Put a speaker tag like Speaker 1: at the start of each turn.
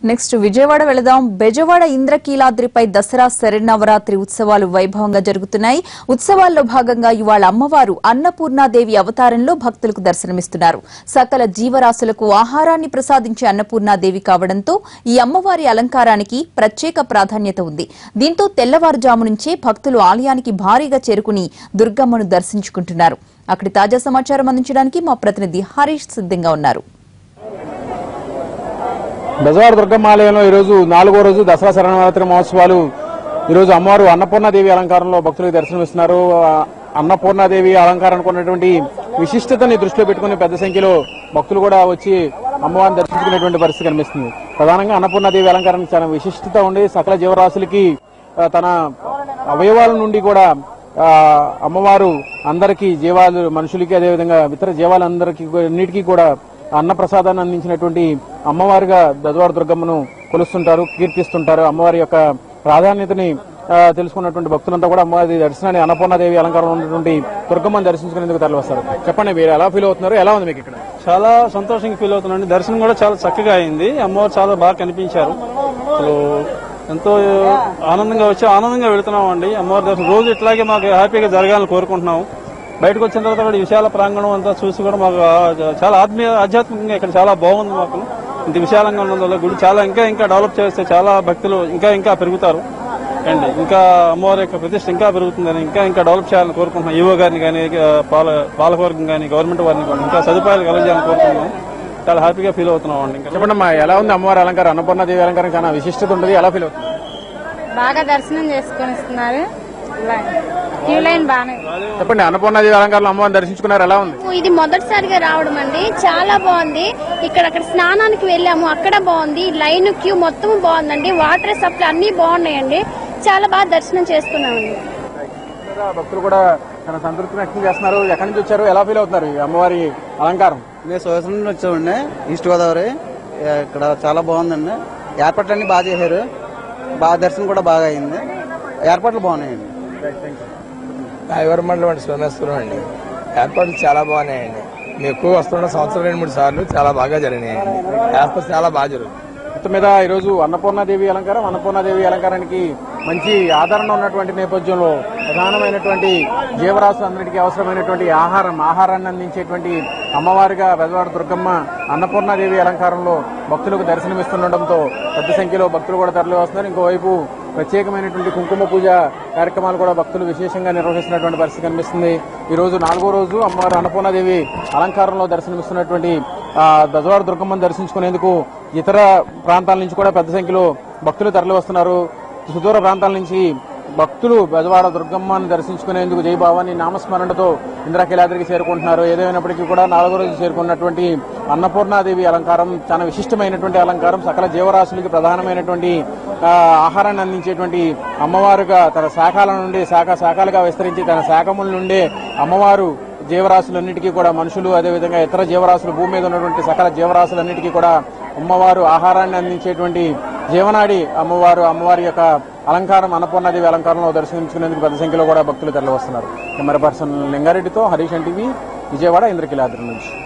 Speaker 1: next Vijayawada వెళదాం బెజవాడ ఇంద్రకీలాద్రిపై దసరా శరన్నవరాత్రి ఉత్సవాలు వైభవంగా జరుగుతున్నాయి ఉత్సవాల్లో భాగంగా ఇవాళ అమ్మవారు అన్నపూర్ణాదేవి అవతారంలో భక్తులకు దర్శనమిస్తున్నారు సకల జీవరాశులకు ఆహారాన్ని ప్రసాదించే అన్నపూర్ణాదేవి కావడంతో ఈ అమ్మవారి అలంకారానికి ప్రత్యేక ప్రాధాన్యత ఉంది దీంతో తెల్లవారుజాము నుంచే భక్తులు ఆలయానికి భారీగా చేరుకుని దుర్గమ్మను దర్శించుకుంటున్నారు అక్కడి తాజా సమాచారం అందించడానికి మా ప్రతినిధి హరీష్ సిద్ధంగా ఉన్నారు
Speaker 2: బెజవాడ దుర్గమ్మ ఆలయంలో ఈరోజు నాలుగో రోజు దసరా శరణవరాత్రి మహోత్సవాలు ఈరోజు అమ్మవారు అన్నపూర్ణాదేవి అలంకారంలో భక్తులకు దర్శనమిస్తున్నారు ఆ అన్నపూర్ణాదేవి అలంకారానికి ఉన్నటువంటి విశిష్టతని దృష్టిలో పెట్టుకుని పెద్ద సంఖ్యలో భక్తులు కూడా వచ్చి అమ్మవారిని దర్శించుకునేటువంటి పరిస్థితి కనిపిస్తుంది ప్రధానంగా అన్నపూర్ణాదేవి అలంకారానికి చాలా విశిష్టత ఉండి సకల జీవరాశులకి ఆ, తన అవయవాల నుండి కూడా ఆ, అమ్మవారు అందరికీ జీవాలు మనుషులకి అదేవిధంగా ఇతర జీవాలందరికీ కూ- అన్నిటికీ కూడా అన్న ప్రసాదాన్ని అందించినటువంటి అమ్మవారిగా బెజవాడ దుర్గమ్మను కొలుస్తుంటారు కీర్తిస్తుంటారు అమ్మవారి యొక్క ప్రాధాన్యతని ఆ, తెలుసుకున్నటువంటి భక్తులంతా కూడా అమ్మవారి దర్శనాన్ని అన్నపూర్ణాదేవి అలంకారంలో ఉన్నటువంటి దుర్గమ్మను దర్శించుకునేందుకు తరలివస్తారు చెప్పండి మీరు ఎలా ఫీల్ అవుతున్నారు ఎలా ఉంది మీకు ఇక్కడ
Speaker 3: చాలా సంతోషంగా ఫీల్ అవుతున్నాండి దర్శనం కూడా చాలా చక్కగా అయింది అమ్మవారు చాలా బాగా కనిపించారు అసలు ఎంతో ఆనందంగా వచ్చి ఆనందంగా వెళుతున్నాం అండి అమ్మవారి దర్శనం రోజు ఇట్లాగే మాకు హ్యాపీగా జరగాలని కోరుకుంటున్నాం బయటకు వచ్చిన తర్వాత కూడా ఈ విశాల ప్రాంగణం అంతా చూసి కూడా మాకు ఆ- చాలా ఆత్మీయ ఆధ్యాత్మికంగా ఇక్కడ చాలా బాగుంది మాకు ఇంత విశాలంగా ఉన్నందువల్ల గుడి చాలా ఇంకా ఇంకా డెవలప్ చేస్తే చాలా భక్తులు ఇంకా ఇంకా పెరుగుతారు అండి ఇంకా అమ్మవారి యొక్క ప్రతిష్ట ఇంకా పెరుగుతుందని ఇంకా ఇంకా డెవలప్ చేయాలని కోరుకుంటున్నాం ఈవో గారిని కానీ పాల పాలకవర్గం కానీ గవర్నమెంట్ వారిని కానీ ఇంకా సదుపాయాలు కలగజేయాలని కోరుకుంటున్నాం చాలా హ్యాపీగా ఫీల్ అవుతున్నాం అండి ఇంకా
Speaker 2: చెప్పండి అమ్మా ఎలా ఉంది అమ్మవారి అలంకారం అన్నపూర్ణాదేవి అలంకారం చాలా విశిష్టత ఉంటుంది ఎలా ఫీల్ అవుతుంది
Speaker 4: బాగా దర్శనం చేసుకొని ఇస్తున్నారు లైన్ క్యూ లైన్ బాగానే
Speaker 2: చెప్పండి అన్నపూర్ణాదేవి అలంకారంలో అమ్మవారిని దర్శించుకున్నారు ఎలా ఉంది
Speaker 5: ఇది మొదటిసారిగా రావడం అండి చాలా బాగుంది ఇక్కడ అక్కడ స్నానానికి వెళ్ళాము అక్కడ బాగుంది లైన్ క్యూ మొత్తం బాగుందండి వాటర్ సప్లై అన్ని బాగున్నాయండి చాలా బాగా దర్శనం చేసుకున్నామండి
Speaker 2: భక్తులు కూడా చాలా సంతృప్తి వ్యక్తం చేస్తున్నారు ఎక్కడి నుంచి వచ్చారు ఎలా ఫీల్ అవుతున్నారు ఈ అమ్మవారి అలంకారం
Speaker 6: మేము సంవత్సరం నుండి వచ్చామండి ఈస్ట్ గోదావరి ఇక్కడ చాలా బాగుందండి ఏర్పాట్లు అన్ని బాగా చేశారు బాగా దర్శనం కూడా బాగా అయింది ఏర్పాట్లు బాగున్నాయండి
Speaker 7: రాయవరం మండలం అంటే సోమేశ్వరం అండి ఏర్పాట్లు చాలా బాగున్నాయండి మేము ఎక్కువ వస్తున్న సంవత్సరం రెండు మూడు సార్లు చాలా బాగా జరిగినాయండి ఏర్పాటు చాలా బాగా జరుగుతుంది
Speaker 2: మొత్తం మీద ఈరోజు అన్నపూర్ణాదేవి అలంకారం అన్నపూర్ణాదేవి అలంకారానికి మంచి ఆదరణ ఉన్నటువంటి నేపథ్యంలో ప్రధానమైనటువంటి జీవరాశులందరికీ అవసరమైనటువంటి ఆహారం ఆహారాన్ని అందించేటువంటి అమ్మవారిగా బెజవాడ దుర్గమ్మ అన్నపూర్ణాదేవి అలంకారంలో భక్తులకు దర్శనమిస్తుండటంతో పెద్ద సంఖ్యలో భక్తులు కూడా తరలి వస్తున్నారు ఇంకోవైపు ప్రత్యేకమైనటువంటి కుంకుమ పూజ కార్యక్రమాలు కూడా భక్తులు విశేషంగా నిర్వహిస్తున్నటువంటి పరిస్థితి కనిపిస్తుంది ఈ రోజు నాలుగో రోజు అమ్మవారు అన్నపూర్ణాదేవి అలంకారంలో దర్శనమిస్తున్నటువంటి ఆ, బెజవాడ దుర్గమ్మను దర్శించుకునేందుకు ఇతర ప్రాంతాల నుంచి కూడా పెద్ద సంఖ్యలో భక్తులు తరలి వస్తున్నారు సుదూర ప్రాంతాల నుంచి భక్తులు బెజవాడ దుర్గమ్మను దర్శించుకునేందుకు జై భవాని నామస్మరణతో ఇంద్రకీలాద్రికి చేరుకుంటున్నారు ఏదైనప్పటికీ కూడా నాలుగో రోజు చేరుకున్నటువంటి అన్నపూర్ణాదేవి అలంకారం చాలా విశిష్టమైనటువంటి అలంకారం సకల జీవరాశులకి ప్రధానమైనటువంటి ఆ, ఆహారాన్ని అందించేటువంటి అమ్మవారుగా తన శాఖల నుండి శాఖ శాఖలుగా విస్తరించి తన శాఖముల నుండే అమ్మవారు జీవరాశులన్నిటికీ కూడా మనుషులు అదేవిధంగా ఇతర జీవరాశులు భూమి మీద ఉన్నటువంటి సకల జీవరాశులన్నిటికీ కూడా అమ్మవారు ఆహారాన్ని అందించేటువంటి జీవనాడి అమ్మవారు అమ్మవారి యొక్క అలంకారం అన్నపూర్ణాదేవి అలంకారంలో దర్శించుకునేందుకు పెద్ద సంఖ్యలో కూడా భక్తులు తరలి వస్తున్నారు కెమెరా పర్సన్ లింగారెడ్డితో హరీష్ ఎన్టీవీ విజయవాడ ఇంద్రకిలాద్రి నుంచి